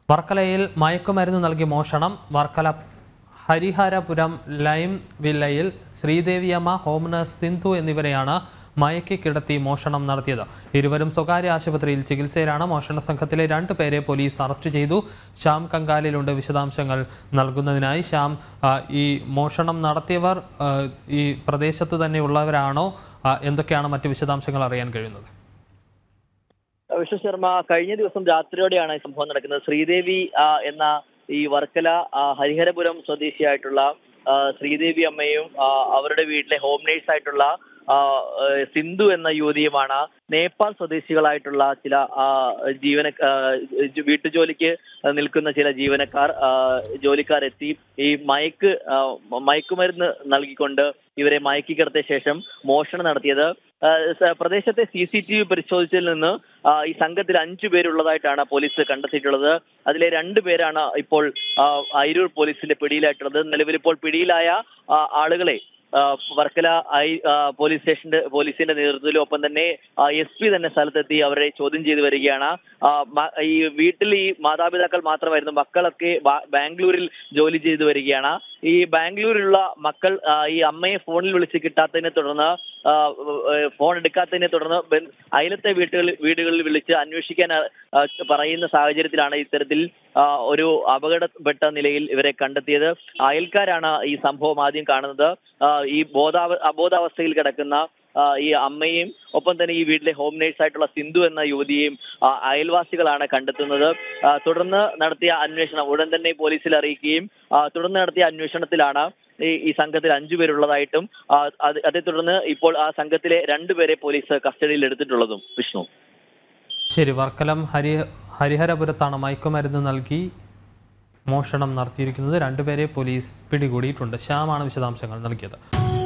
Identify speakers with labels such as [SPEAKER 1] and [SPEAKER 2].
[SPEAKER 1] വർക്കലയിൽ മയക്കുമരുന്ന് നൽകി മോഷണം വർക്കല ഹരിഹരപുരം ലൈം വില്ലയിൽ ശ്രീദേവിയമ്മ ഹോം നഴ്സ് സിന്ധു എന്നിവരെയാണ് മയക്കി കിടത്തി മോഷണം നടത്തിയത് ഇരുവരും സ്വകാര്യ ആശുപത്രിയിൽ ചികിത്സയിലാണ് മോഷണ സംഘത്തിലെ രണ്ട് പേരെ പോലീസ് അറസ്റ്റ് ചെയ്തു ശ്യാം കങ്കാലിലുണ്ട് വിശദാംശങ്ങൾ നൽകുന്നതിനായി ശ്യാം ആ, ഈ മോഷണം നടത്തിയവർ ആ, ഈ പ്രദേശത്ത് തന്നെ ഉള്ളവരാണോ ആ, എന്തൊക്കെയാണ് മറ്റ് വിശദാംശങ്ങൾ അറിയാൻ കഴിയുന്നത്
[SPEAKER 2] വിഷ്ണു ശർമ്മ കഴിഞ്ഞ ദിവസം രാത്രിയോടെയാണ് ഈ സംഭവം നടക്കുന്നത് ശ്രീദേവി ആ, എന്ന ഈ വർക്കല ആ, ഹരിഹരപുരം സ്വദേശിയായിട്ടുള്ള ആ, ശ്രീദേവി അമ്മയും ആ, അവരുടെ വീട്ടിലെ ഹോം നേഴ്സ് ആയിട്ടുള്ള ആ, ഏ, സിന്ധു എന്ന യുവതിയുമാണ് നേപ്പാൾ സ്വദേശികളായിട്ടുള്ള ചില ആ, ജീവന ആ, ജ- വീട്ടുജോലിക്ക് നിൽക്കുന്ന ചില ജീവനക്കാർ ആ, ജോലിക്കാർ എത്തി ഈ മയക്ക് ആ, മയക്കുമരുന്ന് നൽകിക്കൊണ്ട് ഇവരെ മയക്കി കിടത്തിയ ശേഷം മോഷണം നടത്തിയത് ആ, സ- പ്രദേശത്തെ സി സി ടി വി പരിശോധിച്ചതിൽ നിന്ന് ആ, ഈ സംഘത്തിൽ അഞ്ചു പേരുള്ളതായിട്ടാണ് പോലീസ് കണ്ടെത്തിയിട്ടുള്ളത് അതിലെ രണ്ടു പേരാണ് ഇപ്പോൾ ആ, അയിരൂർ പോലീസിന്റെ പിടിയിലായിട്ടുള്ളത് നിലവിൽ ഇപ്പോൾ പിടിയിലായ ആ, ആളുകളെ ആ, വർക്കല ഐ ആ, പോലീസ് സ്റ്റേഷന്റെ പോലീസിന്റെ നേതൃത്വത്തിലും ഒപ്പം തന്നെ എസ് പി തന്നെ സ്ഥലത്തെത്തി അവരെ ചോദ്യം ചെയ്തു വരികയാണ് ആ, മ- ഈ വീട്ടിൽ ഈ മാതാപിതാക്കൾ മാത്രമായിരുന്നു മക്കളൊക്കെ ബാ- ബാംഗ്ലൂരിൽ ജോലി ചെയ്തു വരികയാണ് ഈ ബാംഗ്ലൂരിലുള്ള മക്കൾ ആ, ഈ അമ്മയെ ഫോണിൽ വിളിച്ച് കിട്ടാത്തതിനെ തുടർന്ന് ആ, ഏഹ് ഫോൺ എടുക്കാത്തതിനെ തുടർന്ന് ബൻ- അയലത്തെ വീട്ടുകളിൽ വീടുകളിൽ വിളിച്ച് അന്വേഷിക്കാൻ ആ, ആ, പറയുന്ന സാഹചര്യത്തിലാണ് ഇത്തരത്തിൽ ആ, ഒരു അപകടപ്പെട്ട നിലയിൽ ഇവരെ കണ്ടെത്തിയത് അയൽക്കാരാണ് ഈ സംഭവം ആദ്യം കാണുന്നത് ആ, ഈ ബോധാവ അബോധാവസ്ഥയിൽ കിടക്കുന്ന ആ, ഈ അമ്മയും ഒപ്പം തന്നെ ഈ വീട്ടിലെ ഹോം നേഴ്സ് ആയിട്ടുള്ള സിന്ധു എന്ന യുവതിയെയും ആ, അയൽവാസികളാണ് കണ്ടെത്തുന്നത് ആ, തുടർന്ന് നടത്തിയ അന്വേഷണം ഉടൻ തന്നെ പോലീസിൽ അറിയിക്കുകയും ആ, തുടർന്ന് നടത്തിയ അന്വേഷണത്തിലാണ് ഈ ഈ സംഘത്തിൽ അഞ്ചു പേരുള്ളതായിട്ടും ആ, അത് അതേ തുടർന്ന് ഇപ്പോൾ ആ സംഘത്തിലെ രണ്ടുപേരെ പോലീസ് കസ്റ്റഡിയിൽ എടുത്തിട്ടുള്ളതും വിഷ്ണു
[SPEAKER 1] ശരി വർക്കലം ഹരി ഹരിഹരപുരത്താണ് മയക്കുമരുന്ന് നൽകി മോഷണം നടത്തിയിരിക്കുന്നത് രണ്ടുപേരെ പോലീസ് പിടികൂടിയിട്ടുണ്ട് ശ്യാമാണ് വിശദാംശങ്ങൾ നൽകിയത്